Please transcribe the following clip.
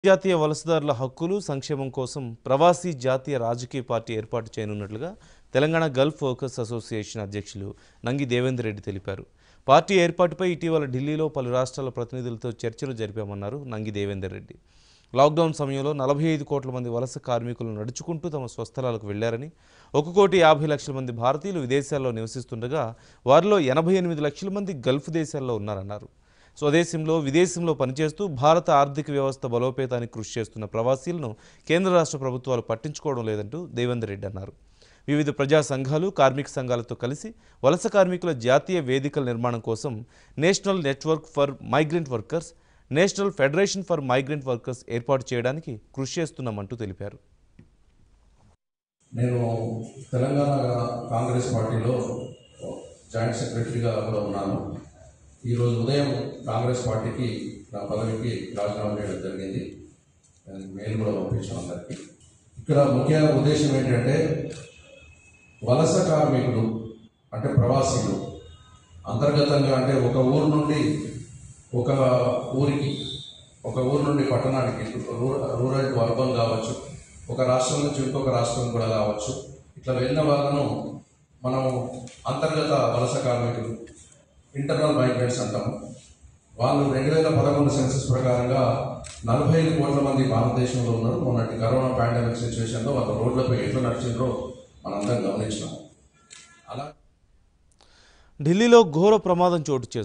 జాతీయ వలసదారుల హక్కులు సంక్షేమం కోసం ప్రవాసీ జాతీయ రాజకీయ పార్టీ ఏర్పాటు చేయనున్నట్లుగా తెలంగాణ గల్ఫ్ వర్కర్స్ అసోసియేషన్ అధ్యక్షులు నంగి దేవేందర్ రెడ్డి తెలిపారు పార్టీ ఏర్పాటుపై ఇటీవల ఢిల్లీలో పలు రాష్ట్రాల ప్రతినిధులతో చర్చలు జరిపామన్నారు నంగి దేవేందర్ రెడ్డి లాక్డౌన్ సమయంలో నలభై ఐదు కోట్ల మంది వలస కార్మికులు నడుచుకుంటూ తమ స్వస్థలాలకు వెళ్లారని ఒక కోటి యాభై లక్షల మంది భారతీయులు విదేశాల్లో నివసిస్తుండగా వారిలో ఎనభై ఎనిమిది లక్షల మంది గల్ఫ్ దేశాల్లో ఉన్నారన్నారు స్వదేశంలో విదేశంలో పనిచేస్తూ భారత ఆర్థిక వ్యవస్థ బలోపేతానికి కృషి చేస్తున్న ప్రవాసీలను కేంద్ర రాష్ట్ర ప్రభుత్వాలు పట్టించుకోవడం లేదంటూ దేవేందర్ రెడ్డి అన్నారు వివిధ ప్రజా సంఘాలు కార్మిక సంఘాలతో కలిసి వలస కార్మికుల జాతీయ వేదికల నిర్మాణం కోసం national network for migrant workers national federation for migrant workers ఏర్పాటు చేయడానికి కృషి చేస్తున్నామంటూ తెలిపారు నేను తెలంగాణ కాంగ్రెస్ పార్టీలో జాయింట్ సెక్రటరీగా కూడా ఉన్నాను ఈరోజు ఉదయం కాంగ్రెస్ పార్టీకి నా పదవికి రాజీనామా చేయడం జరిగింది నేను మెయిల్ కూడా పంపించాను అందరికీ ఇక్కడ ముఖ్య ఉద్దేశం ఏంటంటే వలస కార్మికులు అంటే ప్రవాసీలు అంతర్గతంగా అంటే ఒక ఊరు నుండి ఒక ఊరికి ఒక ఊరు నుండి పట్టణానికి రూ- రూరల్ టు అర్బన్ కావచ్చు ఒక రాష్ట్రం నుంచి ఇంకొక రాష్ట్రం కూడా కావచ్చు ఇట్లా వెళ్ళిన వాళ్ళను మనం అంతర్గత వలస కార్మికులు ఇంటర్నల్ మైగ్రెంట్స్ అంటాము వాళ్ళు రెండు వేల పదకొండు సెన్సస్ ప్రకారంగా నలభై ఐదు కోట్ల మంది భారతదేశంలో ఉన్నారు మొన్నటి కరోనా పాండమిక్ సిచ్యువేషన్లో వాళ్ళ రోడ్లపై ఎట్లా నడిచిండ్రో మనందరం గమనించినాం అలా ఢిల్లీలో ఘోర ప్రమాదం చోటు చేసుకుంది